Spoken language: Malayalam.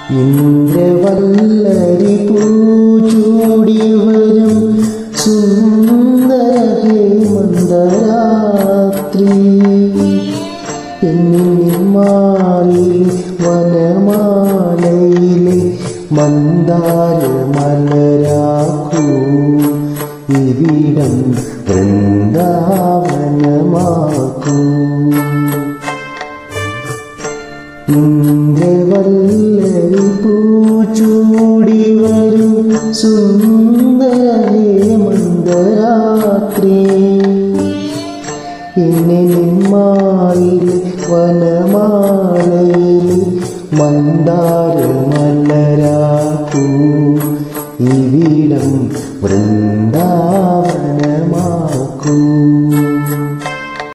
ഇന്ദ്രവല്ലരി പൂച്ചൂടി വരും സുന്ദര ഹേമന്തരാത്രി എന്നിമാറിൽ വനമാലയിലെ മന്ദാര മലരാക്കൂ ഇവിടം വൃന്ദാവനമാക്കൂ ഇന്ദ്രവല്ലരി പൂച്ചൂടി വരും സുന്ദര ഹേമന്തരാത്രി എന്നെ നിന്മായിൽ വനമാലയിൽ മന്ദാര മലരാക്കൂ ഇവിടം വൃന്ദാവനമാക്കൂ